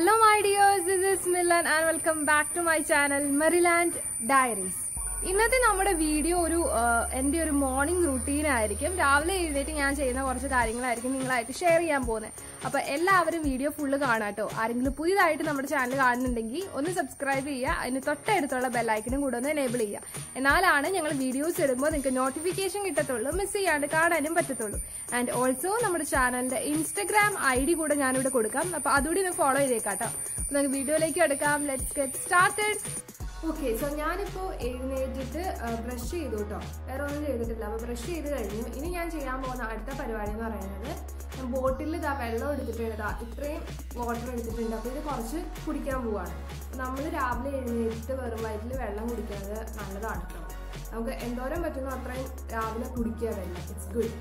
Hello my dears, this is Milan and welcome back to my channel Maryland Diaries. ഇന്നത്തെ നമ്മുടെ video ഒരു ആ, എന്റെ ഒരു മോർണിംഗ് റുട്ടീൻ ആയിരിക്കും രാവിലെ എഴുന്നേറ്റ് ഞാൻ ചെയ്യുന്ന കുറച്ച് കാര്യങ്ങളായിരിക്കും നിങ്ങളായിട്ട് ഷെയർ ചെയ്യാൻ പോകുന്നത് അപ്പൊ എല്ലാവരും വീഡിയോ ഫുള്ള് കാണാട്ടോ ആരെങ്കിലും പുതിയതായിട്ട് നമ്മുടെ ചാനൽ കാണുന്നുണ്ടെങ്കിൽ ഒന്ന് സബ്സ്ക്രൈബ് ചെയ്യുക അതിന് തൊട്ടടുത്തുള്ള ബെല്ലൈക്കനും കൂടെ ഒന്ന് എനേബിൾ ചെയ്യുക എന്നാലാണ് ഞങ്ങൾ വീഡിയോസ് ഇടുമ്പോൾ നിങ്ങൾക്ക് നോട്ടിഫിക്കേഷൻ കിട്ടത്തുള്ളൂ മിസ് ചെയ്യാണ്ട് കാണാനും പറ്റത്തുള്ളൂ ആൻഡ് ഓൾസോ നമ്മുടെ ചാനലിന്റെ ഇൻസ്റ്റഗ്രാം ഐ ഡി കൂടെ ഞാനിവിടെ കൊടുക്കാം അപ്പൊ അതുകൂടി ഒന്ന് ഫോളോ ചെയ്തേക്കാട്ടോ അപ്പൊ നമുക്ക് വീഡിയോയിലേക്ക് എടുക്കാം let's get started okay so ഞാനിപ്പോ എഴുന്നേറ്റിട്ട് ബ്രഷ് ചെയ്തു കേട്ടോ വേറെ ഒന്നും ചെയ്തിട്ടില്ല അപ്പൊ ബ്രഷ് ചെയ്ത് കഴിഞ്ഞു ഇനി ഞാൻ ചെയ്യാൻ പോകുന്ന അടുത്ത പരിപാടി എന്ന് പറയുന്നത് ഞാൻ ബോട്ടിൽ ഇതാ വെള്ളം എടുത്തിട്ടുണ്ട് ഇതാ ഇത്രയും വാട്ടർ എടുത്തിട്ടുണ്ട് അപ്പൊ ഇത് കുറച്ച് കുടിക്കാൻ പോവാണ് നമ്മൾ രാവിലെ എഴുന്നേറ്റിട്ട് വെറും വയറ്റിൽ വെള്ളം കുടിക്കുന്നത് നല്ലതാണ് കേട്ടോ നമുക്ക് എന്തോരം പറ്റുന്നോ അത്രയും രാവിലെ കുടിക്കുക വെള്ളം ഇറ്റ്സ് ഗുഡ്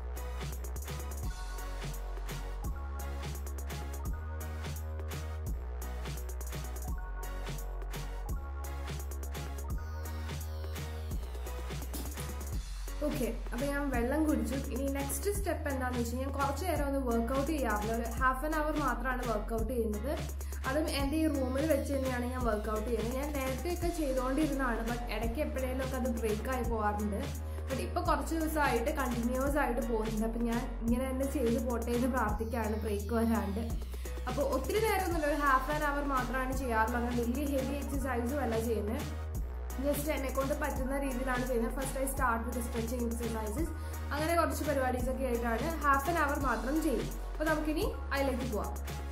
ഓക്കെ അപ്പൊ ഞാൻ വെള്ളം കുടിച്ചു ഇനി നെക്സ്റ്റ് സ്റ്റെപ്പ് എന്താണെന്ന് വെച്ചാൽ ഞാൻ കുറച്ച് നേരം ഒന്ന് വർക്ക്ഔട്ട് ചെയ്യാറില്ല ഒരു ഹാഫ് ആൻ അവർ മാത്രമാണ് വർക്ക്ഔട്ട് ചെയ്യുന്നത് അതും എൻ്റെ ഈ റൂമിൽ വെച്ച് തന്നെയാണ് ഞാൻ വർക്ക്ഔട്ട് ചെയ്യുന്നത് ഞാൻ നേരത്തെയൊക്കെ ചെയ്തുകൊണ്ടിരുന്നതാണ് ബട്ട് ഇടയ്ക്ക് എപ്പോഴേലും ഒക്കെ അത് ബ്രേക്ക് ആയി പോകാറുണ്ട് ബട്ട് ഇപ്പൊ കുറച്ച് ദിവസമായിട്ട് കണ്ടിന്യൂസ് ആയിട്ട് പോകുന്നുണ്ട് അപ്പൊ ഞാൻ ഇങ്ങനെ തന്നെ ചെയ്ത് പോട്ടെ എന്ന് പ്രാർത്ഥിക്കുകയാണ് ബ്രേക്ക് വരാണ്ട് അപ്പോൾ ഒത്തിരി നേരമൊന്നുമില്ല ഒരു ഹാഫ് ആൻ അവർ മാത്രമാണ് ചെയ്യാറുള്ളത് അങ്ങനെ വലിയ ഹെവി എക്സസൈസും അല്ല ചെയ്യുന്നത് ജസ്റ്റ് എന്നെ കൊണ്ട് പറ്റുന്ന രീതിയിലാണ് ചെയ്യുന്നത് first I start with stretching exercises അങ്ങനെ കുറച്ച് പരിപാടീസ് ഒക്കെ ആയിട്ടാണ് ഹാഫ് ആൻ അവർ മാത്രം ചെയ്യും അപ്പോൾ നമുക്കിനി അതിലേക്ക് പോവാം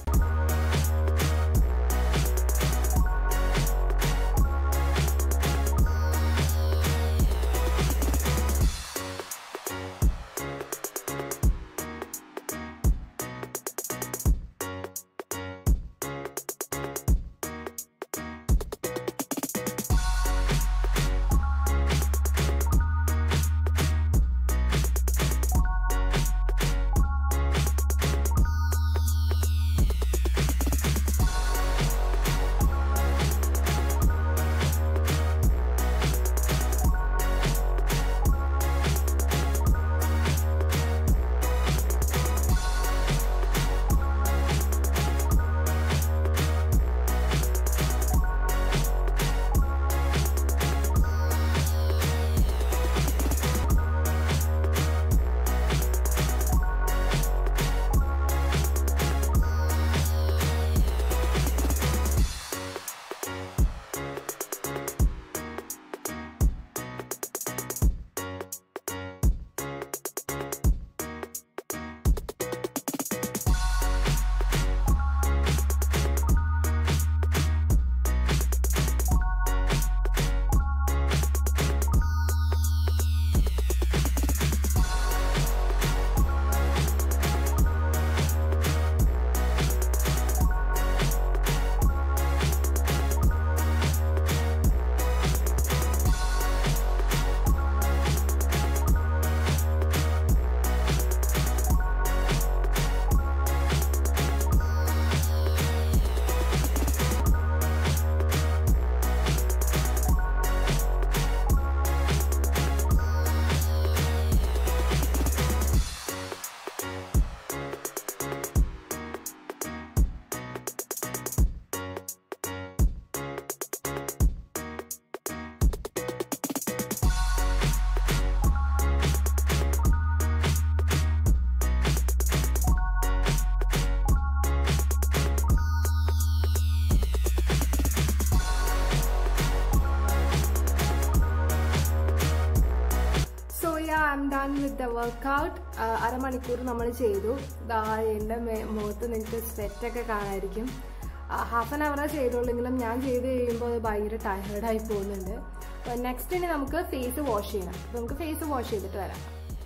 so ya I'm done with the workout അരമണിക്കൂർ നമ്മൾ ചെയ്തു ദാ എൻ്റെ മേ- മുഖത്ത് നിങ്ങൾക്ക് സ്വെറ്റൊക്കെ കാണായിരിക്കും ഹാഫ് ആൻ അവറേ ചെയ്തോളെങ്കിലും ഞാൻ ചെയ്ത് കഴിയുമ്പോൾ അത് ഭയങ്കര ടയർഡായി പോകുന്നുണ്ട് അപ്പോൾ നെക്സ്റ്റ് ഇനി നമുക്ക് ഫേസ് വാഷ് ചെയ്യണം അപ്പോൾ നമുക്ക് ഫേസ് വാഷ് ചെയ്തിട്ട് വരാം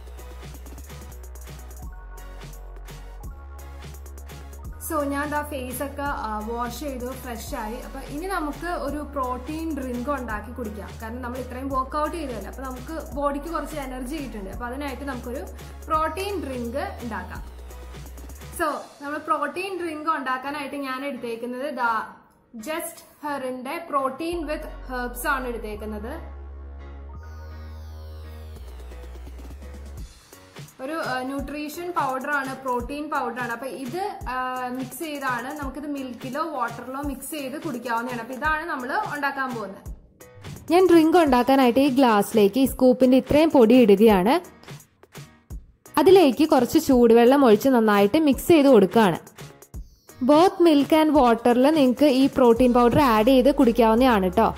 സോ ഞാൻ ദാ ഫേസ് ഒക്കെ വാഷ് ചെയ്തു ഫ്രഷ് ആയി അപ്പൊ ഇനി നമുക്ക് ഒരു പ്രോട്ടീൻ ഡ്രിങ്ക് ഉണ്ടാക്കി കുടിക്കാം കാരണം നമ്മൾ ഇത്രയും വർക്ക്ഔട്ട് ചെയ്തതല്ലേ അപ്പൊ നമുക്ക് ബോഡിക്ക് കുറച്ച് എനർജി കിട്ടുന്നുണ്ട് അപ്പൊ അതിനായിട്ട് നമുക്കൊരു പ്രോട്ടീൻ ഡ്രിങ്ക് ഉണ്ടാക്കാം സോ നമ്മൾ പ്രോട്ടീൻ ഡ്രിങ്ക് ഉണ്ടാക്കാനായിട്ട് ഞാൻ എടുത്തേക്കുന്നത് ദാ ജസ്റ്റ് ഹെറിന്റെ പ്രോട്ടീൻ വിത്ത് ഹെർബ്സ് ആണ് എടുത്തേക്കുന്നത് ഒരു ന്യൂട്രീഷൻ പൗഡറാണ് പ്രോട്ടീൻ പൗഡറാണ് അപ്പൊ ഇത് മിക്സ് ചെയ്താണ് നമുക്കിത് മിൽക്കിലോ വാട്ടറിലോ മിക്സ് ചെയ്ത് കുടിക്കാവുന്നതാണ് അപ്പൊ ഇതാണ് നമ്മൾ ഉണ്ടാക്കാൻ പോകുന്നത് ഞാൻ ഡ്രിങ്ക് ഉണ്ടാക്കാനായിട്ട് ഈ ഗ്ലാസ്സിലേക്ക് ഈ സ്കൂപ്പിന്റെ ഇത്രയും പൊടി ഇടുകയാണ് അതിലേക്ക് കുറച്ച് ചൂടുവെള്ളം ഒഴിച്ച് നന്നായിട്ട് മിക്സ് ചെയ്ത് കൊടുക്കുകയാണ് ബോത്ത് മിൽക്ക് ആൻഡ് വാട്ടറിൽ നിങ്ങൾക്ക് ഈ പ്രോട്ടീൻ പൗഡർ ആഡ് ചെയ്ത് കുടിക്കാവുന്നതാണ് കേട്ടോ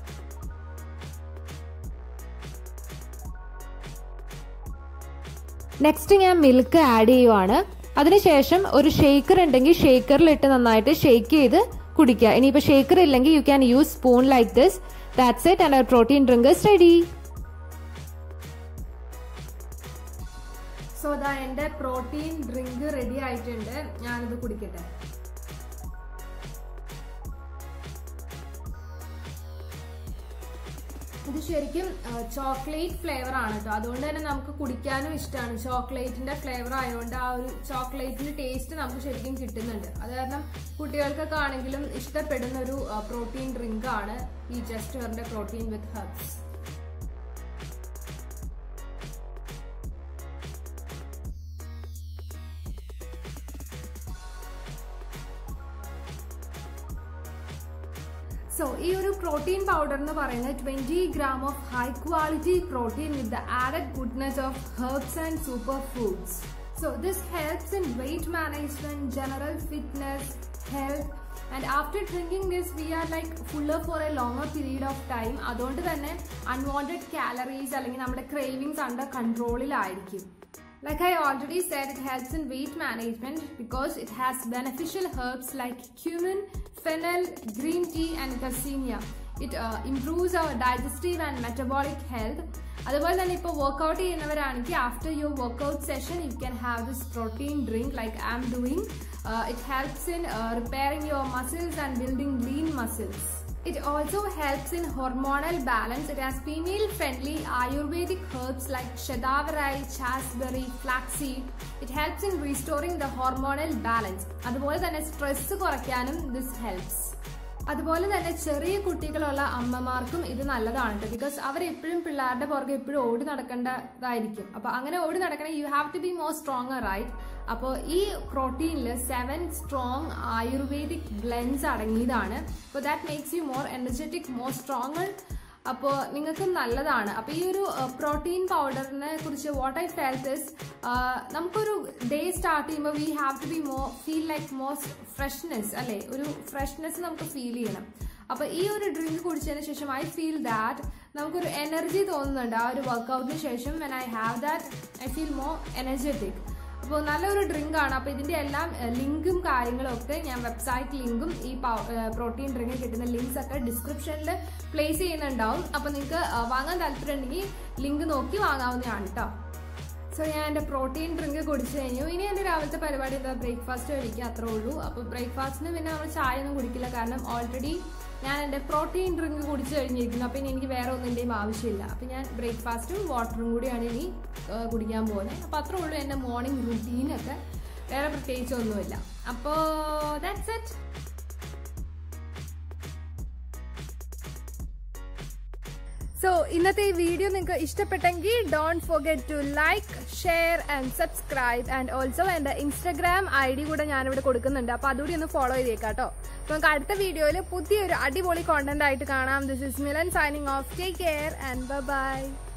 നെക്സ്റ്റ് ഞാൻ മിൽക്ക് ആഡ് ചെയ്യുവാണ് അതിനുശേഷം ഒരു ഷേക്കർ ഉണ്ടെങ്കിൽ ഷേക്കറിൽ ഇട്ട് നന്നായിട്ട് ഷേക്ക് ചെയ്ത് കുടിക്കുക ഇനിയിപ്പോൾ ഷേക്കർ ഇല്ലെങ്കിൽ you can use spoon like this that's it and protein drink is ready so ദാ എന്റെ പ്രോട്ടീൻ ഡ്രിങ്ക് റെഡി ആയിട്ടുണ്ട് ഞാനിത് കുടിക്കട്ടെ ഇത് ശരിക്കും ചോക്ലേറ്റ് ഫ്ലേവർ ആണ് കേട്ടോ അതുകൊണ്ട് തന്നെ നമുക്ക് കുടിക്കാനും ഇഷ്ടമാണ് ചോക്ലേറ്റിന്റെ ഫ്ലേവർ ആയതുകൊണ്ട് ആ ഒരു ചോക്ലേറ്റിന്റെ ടേസ്റ്റ് നമുക്ക് ശരിക്കും കിട്ടുന്നുണ്ട് അത് കാരണം കുട്ടികൾക്കൊക്കെ ആണെങ്കിലും ഇഷ്ടപ്പെടുന്ന ഒരു പ്രോട്ടീൻ ഡ്രിങ്ക് ആണ് ഈ ജസ്റ്ററിന്റെ പ്രോട്ടീൻ വിത്ത് ഹെർബ്സ് സോ ഈ ഒരു പ്രോട്ടീൻ പൗഡർ എന്ന് പറയുന്നത് twenty gram of high quality protein with the added goodness of herbs and super foods so this helps in weight management general fitness health and after drinking this we are like fuller for a longer period of time അതുകൊണ്ട് തന്നെ unwanted calories അല്ലെങ്കിൽ നമ്മുടെ cravings under കൺട്രോളിലായിരിക്കും Like I already said, it helps in weight management because it has beneficial herbs like cumin, fennel, green tea, and cassia. It uh, improves our digestive and metabolic health. അതുപോലെ തന്നെ ഇപ്പോൾ workout ചെയ്യുന്നവരാണെങ്കിൽ after your workout session you can have this protein drink like I am doing it helps in repairing your muscles and building lean muscles It also helps in hormonal balance. It has female-friendly Ayurvedic herbs like shadavari, chasteberry, flaxseed. It helps in restoring the hormonal balance. അതുപോലെ തന്നെ stress കുറയ്ക്കാനും this helps അതുപോലെ തന്നെ ചെറിയ കുട്ടികളുള്ള അമ്മമാർക്കും ഇത് നല്ലതാണ് കേട്ടോ ബിക്കോസ് അവർ എപ്പോഴും പിള്ളേരുടെ പുറകെ എപ്പോഴും ഓടി നടക്കേണ്ടതായിരിക്കും അപ്പൊ അങ്ങനെ ഓടി നടക്കണേ you have to be more strong right അപ്പോൾ ഈ പ്രോട്ടീനിൽ സെവൻ സ്ട്രോങ് ആയുർവേദിക് ബ്ലെൻസ് അടങ്ങിയതാണ് അപ്പോൾ that makes you more energetic more strong അപ്പോൾ നിങ്ങൾക്കും നല്ലതാണ് അപ്പോൾ ഈ ഒരു പ്രോട്ടീൻ പൗഡറിനെ കുറിച്ച് വാട്ട് ഐ ഫെൽത്ത് ഇസ് നമുക്കൊരു ഡേ സ്റ്റാർട്ട് ചെയ്യുമ്പോൾ we have to be more feel like more freshness അല്ലേ ഒരു ഫ്രഷ്നെസ് നമുക്ക് ഫീൽ ചെയ്യണം അപ്പോൾ ഈ ഒരു ഡ്രിങ്ക് കുടിച്ചതിന് ശേഷം ഐ ഫീൽ ദാറ്റ് നമുക്കൊരു എനർജി തോന്നുന്നുണ്ട് ആ ഒരു വർക്കൗട്ടിന് ശേഷം when I have that I feel more energetic അപ്പോൾ നല്ലൊരു ഡ്രിങ്ക് ആണ് അപ്പോൾ ഇതിന്റെ എല്ലാം ലിങ്കും കാര്യങ്ങളും ഒക്കെ ഞാൻ വെബ്സൈറ്റ് ലിങ്കും ഈ പ്രോട്ടീൻ ഡ്രിങ്ക് കിട്ടുന്ന ലിങ്ക്സ് ഒക്കെ ഡിസ്ക്രിപ്ഷനിൽ പ്ലേസ് ചെയ്യുന്നുണ്ടാവും അപ്പോൾ നിങ്ങൾക്ക് വാങ്ങാൻ താല്പര്യം ഉണ്ടെങ്കിൽ ലിങ്ക് നോക്കി വാങ്ങാവുന്നതാണ് കേട്ടോ സോ ഞാൻ എൻ്റെ പ്രോട്ടീൻ ഡ്രിങ്ക് കുടിച്ചു കഴിഞ്ഞു ഇനി എൻ്റെ രാവിലത്തെ പരിപാടി എന്താ ബ്രേക്ക്ഫാസ്റ്റ് കഴിക്കുക അത്രേ ഉള്ളൂ അപ്പോൾ ബ്രേക്ക്ഫാസ്റ്റിന് പിന്നെ നമ്മൾ ചായ ഒന്നും കുടിക്കില്ല കാരണം ഓൾറെഡി ഞാൻ എൻ്റെ പ്രോട്ടീൻ ഡ്രിങ്ക് കുടിച്ചു കഴിഞ്ഞിരിക്കുന്നു അപ്പം ഇനി എനിക്ക് വേറെ ഒന്നിൻ്റെയും ആവശ്യമില്ല അപ്പം ഞാൻ ബ്രേക്ക്ഫാസ്റ്റും വാട്ടറും കൂടിയാണ് ഇനി കുടിക്കാൻ പോകുന്നത് അപ്പോൾ അത്രേ ഉള്ളൂ എൻ്റെ മോർണിംഗ് റുട്ടീനൊക്കെ വേറെ പ്രത്യേകിച്ചൊന്നുമില്ല അപ്പോൾ ദാറ്റ്സ് ഇറ്റ് സോ ഇന്നത്തെ ഈ വീഡിയോ നിങ്ങൾക്ക് ഇഷ്ടപ്പെട്ടെങ്കിൽ don't forget to like share and subscribe and also എൻ്റെ ഇൻസ്റ്റഗ്രാം ഐ ഡി കൂടെ ഞാനിവിടെ കൊടുക്കുന്നുണ്ട് അപ്പോൾ അതുകൂടി ഒന്ന് ഫോളോ ചെയ്തേക്കാം കേട്ടോ അപ്പോൾ നമുക്ക് അടുത്ത വീഡിയോയിൽ പുതിയൊരു അടിപൊളി കോണ്ടന്റ് ആയിട്ട് കാണാം this is Milan signing off take care and by